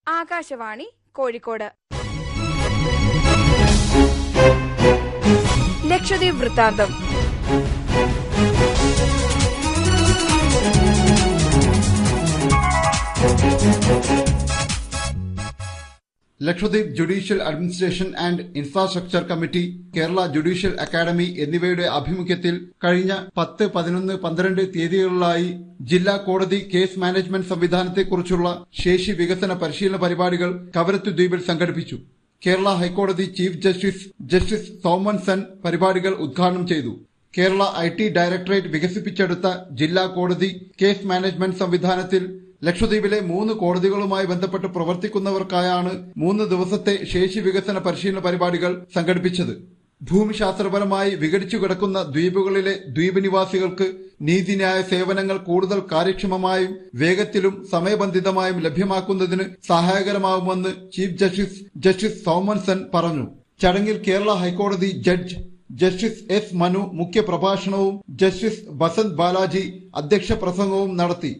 ആകാശവാണി കോഴിക്കോട് ലക്ഷദ്വീപ് വൃത്താന്തം Lakshadweep judicial administration and infrastructure committee Kerala judicial academy എന്നിവയുടെ ആഭിമുഖ്യത്തിൽ കഴിഞ്ഞ പത്ത് പതിനൊന്ന് പന്ത്രണ്ട് തീയതികളിലായി ജില്ലാ കോടതി കേസ് മാനേജ്മെന്റ് സംവിധാനത്തെക്കുറിച്ചുള്ള ശേഷി വികസന പരിശീലന പരിപാടികൾ കവരത്തു ദ്വീപിൽ സംഘടിപ്പിച്ചു കേരള ഹൈക്കോടതി ചീഫ് ജസ്റ്റിസ് ജസ്റ്റിസ് സോമൻ സൻ പരിപാടികൾ ഉദ്ഘാടനം ചെയ്തു കേരള ഐ ടി ഡയറക്ടറേറ്റ് വികസിപ്പിച്ചെടുത്ത ജില്ലാ കോടതി കേസ് മാനേജ്മെന്റ് സംവിധാനത്തിൽ ലക്ഷദ്വീപിലെ മൂന്ന് കോടതികളുമായി ബന്ധപ്പെട്ട് പ്രവർത്തിക്കുന്നവർക്കായാണ് മൂന്ന് ദിവസത്തെ ശേഷി വികസന പരിശീലന പരിപാടികൾ സംഘടിപ്പിച്ചത് ഭൂമിശാസ്ത്രപരമായി വിഘടിച്ചു കിടക്കുന്ന ദ്വീപുകളിലെ ദ്വീപ് നിവാസികൾക്ക് നീതിന്യായ സേവനങ്ങൾ കൂടുതൽ കാര്യക്ഷമമായും വേഗത്തിലും സമയബന്ധിതമായും ലഭ്യമാക്കുന്നതിന് സഹായകരമാകുമെന്ന് ചീഫ് ജസ്റ്റിസ് ജസ്റ്റിസ് സോമൻസൺ പറഞ്ഞു ചടങ്ങിൽ കേരള ഹൈക്കോടതി ജഡ്ജ് ജസ്റ്റിസ് എസ് മനു മുഖ്യപ്രഭാഷണവും ജസ്റ്റിസ് ബസന്ത് ബാലാജി അധ്യക്ഷ പ്രസംഗവും നടത്തി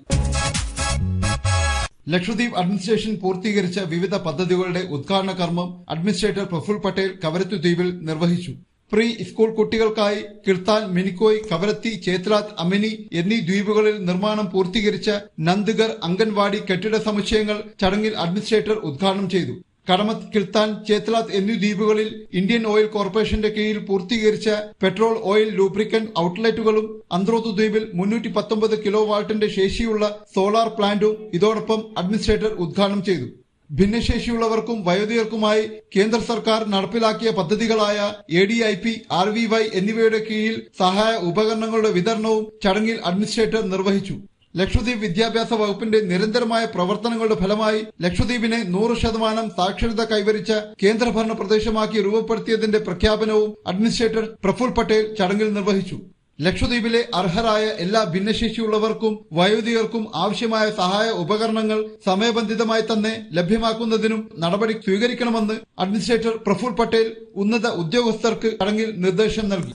ലക്ഷദ്വീപ് അഡ്മിനിസ്ട്രേഷൻ പൂർത്തീകരിച്ച വിവിധ പദ്ധതികളുടെ ഉദ്ഘാടന കർമ്മം അഡ്മിനിസ്ട്രേറ്റർ പ്രഫുൽ പട്ടേൽ കവരത്തു ദ്വീപിൽ നിർവഹിച്ചു പ്രീ സ്കൂൾ കുട്ടികൾക്കായി കിർത്താൻ മിനിക്കോയ് കവരത്തി ചേത്ലാത്ത് അമിനി എന്നീ ദ്വീപുകളിൽ നിർമ്മാണം പൂർത്തീകരിച്ച നന്ദിഗർ അംഗൻവാടി കെട്ടിട സമുച്ചയങ്ങൾ ചടങ്ങിൽ അഡ്മിനിസ്ട്രേറ്റർ ഉദ്ഘാടനം ചെയ്തു കടമത്ത് കിർത്താൻ ചേത്ലാത്ത് എന്നീ ദ്വീപുകളിൽ ഇന്ത്യൻ ഓയിൽ കോർപ്പറേഷന്റെ കീഴിൽ പൂർത്തീകരിച്ച പെട്രോൾ ഓയിൽ ലൂബ്രിക്കന്റ് ഔട്ട്ലെറ്റുകളും അന്ത്രോത്ത് ദ്വീപിൽ മുന്നൂറ്റി പത്തൊമ്പത് കിലോ വാട്ടിന്റെ ശേഷിയുള്ള സോളാർ പ്ലാന്റും ഇതോടൊപ്പം അഡ്മിനിസ്ട്രേറ്റർ ഉദ്ഘാടനം ചെയ്തു ഭിന്നശേഷിയുള്ളവർക്കും വയോധികർക്കുമായി കേന്ദ്ര സർക്കാർ നടപ്പിലാക്കിയ പദ്ധതികളായ A D I P R V Y എന്നിവയുടെ കീഴിൽ സഹായ ഉപകരണങ്ങളുടെ വിതരണവും ചടങ്ങിൽ അഡ്മിനിസ്ട്രേറ്റർ നിർവഹിച്ചു ലക്ഷദ്വീപ് വിദ്യാഭ്യാസ വകുപ്പിന്റെ നിരന്തരമായ പ്രവർത്തനങ്ങളുടെ ഫലമായി ലക്ഷദ്വീപിനെ നൂറ് ശതമാനം സാക്ഷരത കൈവരിച്ച കേന്ദ്രഭരണ പ്രദേശമാക്കി രൂപപ്പെടുത്തിയതിന്റെ പ്രഖ്യാപനവും അഡ്മിനിസ്ട്രേറ്റർ പ്രഫുൽ പട്ടേൽ ചടങ്ങിൽ നിർവഹിച്ചു ലക്ഷദ്വീപിലെ അർഹരായ എല്ലാ ഭിന്നശേഷിയുള്ളവർക്കും വയോധികർക്കും ആവശ്യമായ സഹായ ഉപകരണങ്ങൾ സമയബന്ധിതമായി തന്നെ ലഭ്യമാക്കുന്നതിനും നടപടി സ്വീകരിക്കണമെന്ന് അഡ്മിനിസ്ട്രേറ്റർ പ്രഫുൽ പട്ടേൽ ഉന്നത ഉദ്യോഗസ്ഥർക്ക് ചടങ്ങിൽ നിർദ്ദേശം നൽകി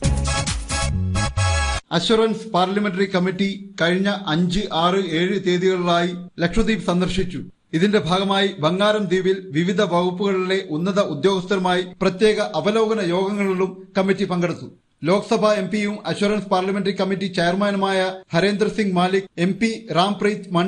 അഷുറൻസ് പാർലമെന്ററി കമ്മിറ്റി കഴിഞ്ഞ അഞ്ച് ആറ് ഏഴ് തീയതികളിലായി ലക്ഷദ്വീപ് സന്ദർശിച്ചു ഇതിന്റെ ഭാഗമായി ബംഗാരം ദ്വീപിൽ വിവിധ വകുപ്പുകളിലെ ഉന്നത ഉദ്യോഗസ്ഥരുമായി പ്രത്യേക അവലോകന യോഗങ്ങളിലും കമ്മിറ്റി പങ്കെടുത്തു ലോക്സഭാ എം പിയും അഷുറൻസ് പാർലമെന്ററി കമ്മിറ്റി ചെയർമാനുമായ ഹരേന്ദ്ര സിംഗ് മാലിക് എം പി റാംപ്രീത്